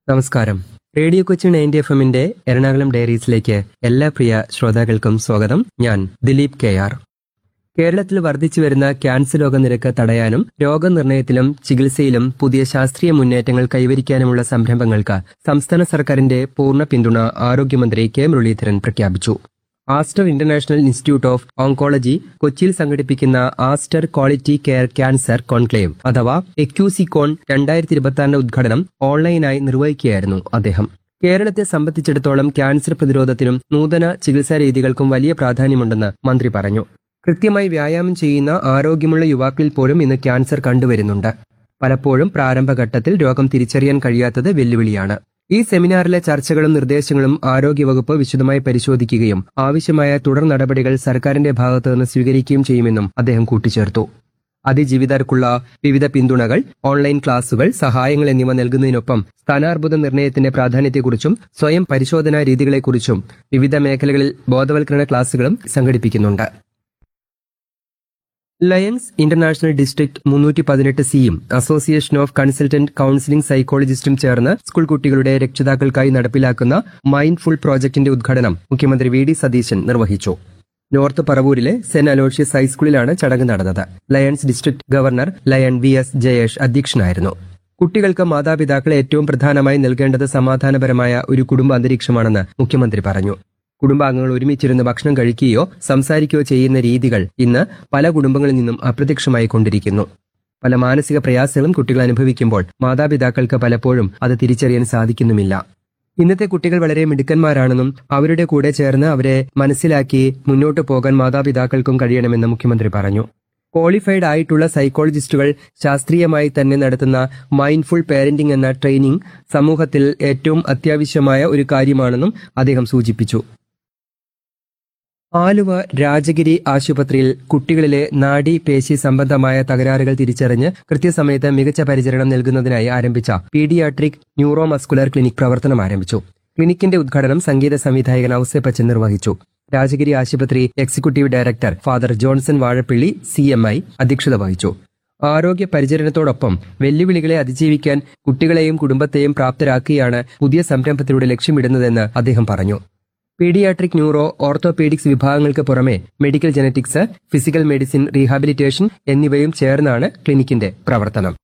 നമസ്കാരം radio Kochi ninety F എമ്മിന്റെ എറണാകുളം ഡയറീസിലേക്ക് എല്ലാ പ്രിയ ശ്രോതാക്കൾക്കും സ്വാഗതം ഞാൻ ദിലീപ് കെ ആർ കേരളത്തിൽ വർദ്ധിച്ചു വരുന്ന ക്യാൻസർ രോഗനിരക്ക് തടയാനും രോഗനിർണയത്തിലും ചികിത്സയിലും പുതിയ ശാസ്ത്രീയ മുന്നേറ്റങ്ങൾ കൈവരിക്കാനുമുള്ള സംരംഭങ്ങൾക്ക് സംസ്ഥാന സർക്കാരിന്റെ പൂർണ്ണ പിന്തുണ ആരോഗ്യമന്ത്രി കെ മുരളീധരൻ പ്രഖ്യാപിച്ചു Aster international institute of oncology കൊച്ചിയിൽ സംഘടിപ്പിക്കുന്ന Aster quality care cancer conclave അഥവാ എക്യൂസിക്കോൺ രണ്ടായിരത്തി ഇരുപത്തിയാറിന്റെ ഉദ്ഘാടനം ഓൺലൈനായി നിർവഹിക്കുകയായിരുന്നു അദ്ദേഹം കേരളത്തെ സംബന്ധിച്ചിടത്തോളം ക്യാൻസർ പ്രതിരോധത്തിനും നൂതന ചികിത്സാ രീതികൾക്കും വലിയ പ്രാധാന്യമുണ്ടെന്ന് മന്ത്രി പറഞ്ഞു കൃത്യമായി വ്യായാമം ചെയ്യുന്ന ആരോഗ്യമുള്ള യുവാക്കളിൽ പോലും ഇന്ന് ക്യാൻസർ കണ്ടുവരുന്നുണ്ട് പലപ്പോഴും പ്രാരംഭഘട്ടത്തിൽ രോഗം തിരിച്ചറിയാൻ കഴിയാത്തത് വെല്ലുവിളിയാണ് ഈ സെമിനാറിലെ ചർച്ചകളും നിർദ്ദേശങ്ങളും ആരോഗ്യവകുപ്പ് വിശദമായി പരിശോധിക്കുകയും ആവശ്യമായ തുടർ നടപടികൾ സർക്കാരിന്റെ ഭാഗത്തു നിന്ന് സ്വീകരിക്കുകയും ചെയ്യുമെന്നും അദ്ദേഹം കൂട്ടിച്ചേർത്തു അതിജീവിതർക്കുള്ള വിവിധ പിന്തുണകൾ ഓൺലൈൻ ക്ലാസുകൾ സഹായങ്ങൾ എന്നിവ നൽകുന്നതിനൊപ്പം സ്ഥാനാർബുദ നിർണയത്തിന്റെ പ്രാധാന്യത്തെക്കുറിച്ചും സ്വയം പരിശോധനാ രീതികളെക്കുറിച്ചും വിവിധ മേഖലകളിൽ ബോധവൽക്കരണ ക്ലാസുകളും സംഘടിപ്പിക്കുന്നുണ്ട് ലയൺസ് ഇന്റർനാഷണൽ ഡിസ്ട്രിക്ട് മുന്നൂറ്റി പതിനെട്ട് സിയും അസോസിയേഷൻ ഓഫ് കൺസൾട്ടന്റ് കൌൺസിലിംഗ് സൈക്കോളജിസ്റ്റും ചേർന്ന് സ്കൂൾ കുട്ടികളുടെ രക്ഷിതാക്കൾക്കായി നടപ്പിലാക്കുന്ന മൈൻഡ്ഫുൾ പ്രോജക്ടിന്റെ ഉദ്ഘാടനം മുഖ്യമന്ത്രി വി ഡി സതീശൻ നിർവഹിച്ചു നോർത്ത് പറവൂരിലെ സെന്റ് അലോഷ്യസ് ഹൈസ്കൂളിലാണ് ചടങ്ങ് നടന്നത് Lions district governor Lion V S Jayesh അധ്യക്ഷനായിരുന്നു കുട്ടികൾക്ക് മാതാപിതാക്കളെ ഏറ്റവും പ്രധാനമായി നൽകേണ്ടത് സമാധാനപരമായ ഒരു കുടുംബ അന്തരീക്ഷമാണെന്ന് മുഖ്യമന്ത്രി പറഞ്ഞു കുടുംബാംഗങ്ങൾ ഒരുമിച്ചിരുന്ന് ഭക്ഷണം കഴിക്കുകയോ സംസാരിക്കുകയോ ചെയ്യുന്ന രീതികൾ ഇന്ന് പല കുടുംബങ്ങളിൽ നിന്നും അപ്രത്യക്ഷമായി കൊണ്ടിരിക്കുന്നു പല മാനസിക പ്രയാസങ്ങളും കുട്ടികൾ അനുഭവിക്കുമ്പോൾ മാതാപിതാക്കൾക്ക് പലപ്പോഴും അത് തിരിച്ചറിയാൻ സാധിക്കുന്നുമില്ല ഇന്നത്തെ കുട്ടികൾ വളരെ മിടുക്കന്മാരാണെന്നും അവരുടെ കൂടെ ചേർന്ന് അവരെ മനസ്സിലാക്കി മുന്നോട്ട് പോകാൻ മാതാപിതാക്കൾക്കും കഴിയണമെന്ന് മുഖ്യമന്ത്രി പറഞ്ഞു ക്വാളിഫൈഡ് ആയിട്ടുള്ള സൈക്കോളജിസ്റ്റുകൾ ശാസ്ത്രീയമായി തന്നെ നടത്തുന്ന മൈൻഡ്ഫുൾ പേരന്റിംഗ് എന്ന ട്രെയിനിംഗ് സമൂഹത്തിൽ ഏറ്റവും അത്യാവശ്യമായ ഒരു കാര്യമാണെന്നും അദ്ദേഹം സൂചിപ്പിച്ചു ആലുവ രാജഗിരി ആശുപത്രിയിൽ കുട്ടികളിലെ നാഡി പേശി സംബന്ധമായ തകരാറുകൾ തിരിച്ചറിഞ്ഞ് കൃത്യസമയത്ത് മികച്ച പരിചരണം നൽകുന്നതിനായി ആരംഭിച്ച പീഡിയാട്രിക് ന്യൂറോ മസ്കുലർ ക്ലിനിക് പ്രവർത്തനം ആരംഭിച്ചു ക്ലിനിക്കിന്റെ ഉദ്ഘാടനം സംഗീത സംവിധായകൻ ഔസേപ്പച്ചൻ നിർവഹിച്ചു രാജഗിരി ആശുപത്രി executive director father Johnson Vazhappilly C M I അധ്യക്ഷത വഹിച്ചു ആരോഗ്യ പരിചരണത്തോടൊപ്പം വെല്ലുവിളികളെ അതിജീവിക്കാൻ കുട്ടികളെയും കുടുംബത്തെയും പ്രാപ്തരാക്കുകയാണ് പുതിയ സംരംഭത്തിലൂടെ ലക്ഷ്യമിടുന്നതെന്ന് അദ്ദേഹം പറഞ്ഞു പീഡിയാട്രിക് ന്യൂറോ ഓർത്തോപീഡിക്സ് വിഭാഗങ്ങൾക്ക് പുറമെ medical genetics physical medicine rehabilitation എന്നിവയും ചേർന്നാണ് ക്ലിനിക്കിന്റെ പ്രവർത്തനം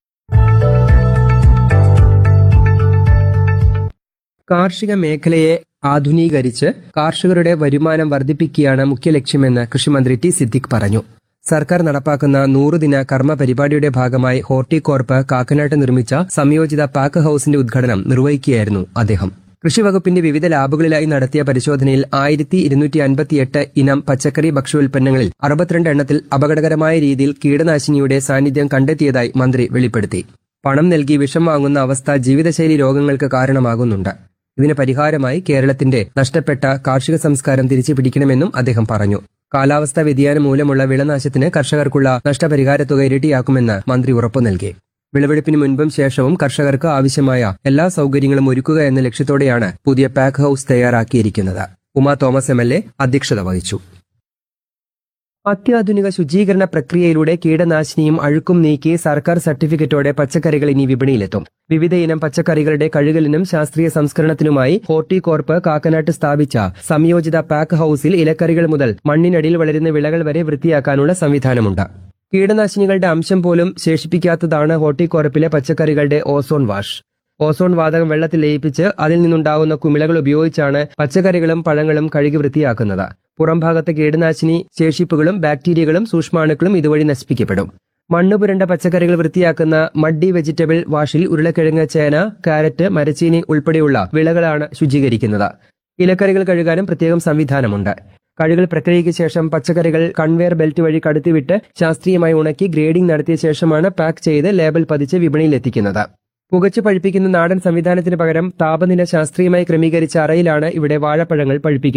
കാർഷിക മേഖലയെ ആധുനീകരിച്ച് കാർഷകരുടെ വരുമാനം വർദ്ധിപ്പിക്കുകയാണ് മുഖ്യ ലക്ഷ്യമെന്ന് കൃഷിമന്ത്രി ടി സിദ്ദിഖ് പറഞ്ഞു സർക്കാർ നടപ്പാക്കുന്ന നൂറുദിന കർമ്മ പരിപാടിയുടെ ഭാഗമായി ഹോർട്ടികോർപ്പ് കാക്കനാട്ട് നിർമ്മിച്ച സംയോജിത പാക്ക് ഹൌസിന്റെ ഉദ്ഘാടനം നിർവഹിക്കുകയായിരുന്നു അദ്ദേഹം കൃഷിവകുപ്പിന്റെ വിവിധ ലാബുകളിലായി നടത്തിയ പരിശോധനയിൽ ആയിരത്തി ഇരുന്നൂറ്റി അൻപത്തിയെട്ട് ഇനം പച്ചക്കറി ഭക്ഷ്യോൽപ്പന്നങ്ങളിൽ അറുപത്തിരണ്ട് എണ്ണത്തിൽ അപകടകരമായ രീതിയിൽ കീടനാശിനിയുടെ സാന്നിധ്യം കണ്ടെത്തിയതായി മന്ത്രി വെളിപ്പെടുത്തി പണം നൽകി വിഷം വാങ്ങുന്ന അവസ്ഥ ജീവിതശൈലി രോഗങ്ങൾക്ക് കാരണമാകുന്നുണ്ട് ഇതിന് പരിഹാരമായി കേരളത്തിന്റെ നഷ്ടപ്പെട്ട കാർഷിക സംസ്കാരം തിരിച്ചു പിടിക്കണമെന്നും അദ്ദേഹം പറഞ്ഞു കാലാവസ്ഥാ വ്യതിയാനം മൂലമുള്ള വിളനാശത്തിന് കർഷകർക്കുള്ള നഷ്ടപരിഹാരത്തുക ഇരട്ടിയാക്കുമെന്ന് മന്ത്രി ഉറപ്പു നൽകി വിളവെടുപ്പിന് മുൻപും ശേഷവും കർഷകർക്ക് ആവശ്യമായ എല്ലാ സൗകര്യങ്ങളും ഒരുക്കുക എന്ന ലക്ഷ്യത്തോടെയാണ് പുതിയ പാക്ക് ഹൌസ് തയ്യാറാക്കിയിരിക്കുന്നത് Uma Thomas M L A അധ്യക്ഷത വഹിച്ചു അത്യാധുനിക ശുചീകരണ പ്രക്രിയയിലൂടെ കീടനാശിനിയും അഴുക്കും നീക്കി സർക്കാർ സർട്ടിഫിക്കറ്റോടെ പച്ചക്കറികൾ ഇനി വിപണിയിലെത്തും വിവിധ ഇനം പച്ചക്കറികളുടെ കഴുകലിനും ശാസ്ത്രീയ സംസ്കരണത്തിനുമായി ഹോർട്ടികോർപ്പ് കാക്കനാട്ട് സ്ഥാപിച്ച സംയോജിത പാക്ക് ഹൌസിൽ ഇലക്കറികൾ മുതൽ മണ്ണിനടിയിൽ വളരുന്ന വിളകൾ വരെ വൃത്തിയാക്കാനുള്ള സംവിധാനമുണ്ട് കീടനാശിനികളുടെ അംശം പോലും ശേഷിപ്പിക്കാത്തതാണ് ഹോർട്ടികോർപ്പിലെ പച്ചക്കറികളുടെ ഓസോൺ വാഷ് ഓസോൺ വാതകം വെള്ളത്തിൽ ലയിപ്പിച്ച് അതിൽ നിന്നുണ്ടാകുന്ന കുമിളകൾ ഉപയോഗിച്ചാണ് പച്ചക്കറികളും പഴങ്ങളും കഴുകി വൃത്തിയാക്കുന്നത് പുറംഭാഗത്തെ കീടനാശിനി ശേഷിപ്പുകളും ബാക്ടീരിയകളും സൂക്ഷ്മാണുക്കളും ഇതുവഴി നശിപ്പിക്കപ്പെടും മണ്ണ് പുരണ്ട പച്ചക്കറികൾ വൃത്തിയാക്കുന്ന മഡ്ഡി വെജിറ്റബിൾ വാഷിൽ ഉരുളക്കിഴങ്ങ് ചേന കാരറ്റ് മരച്ചീനി ഉൾപ്പെടെയുള്ള വിളകളാണ് ശുചീകരിക്കുന്നത് ഇലക്കറികൾ കഴുകാനും പ്രത്യേകം സംവിധാനമുണ്ട് കഴുകൽ പ്രക്രിയയ്ക്ക് ശേഷം പച്ചക്കറികൾ കൺവെയർ ബെൽറ്റ് വഴി കടത്തിവിട്ട് ശാസ്ത്രീയമായി ഉണക്കി ഗ്രേഡിംഗ് നടത്തിയ ശേഷമാണ് പാക്ക് ചെയ്ത് ലേബൽ പതിച്ച് വിപണിയിൽ എത്തിക്കുന്നത് പുകച്ചു പഴുപ്പിക്കുന്ന നാടൻ സംവിധാനത്തിന് പകരം താപനില ശാസ്ത്രീയമായി ക്രമീകരിച്ച അറയിലാണ് ഇവിടെ വാഴപ്പഴങ്ങൾ പഴുപ്പിക്കുന്നത്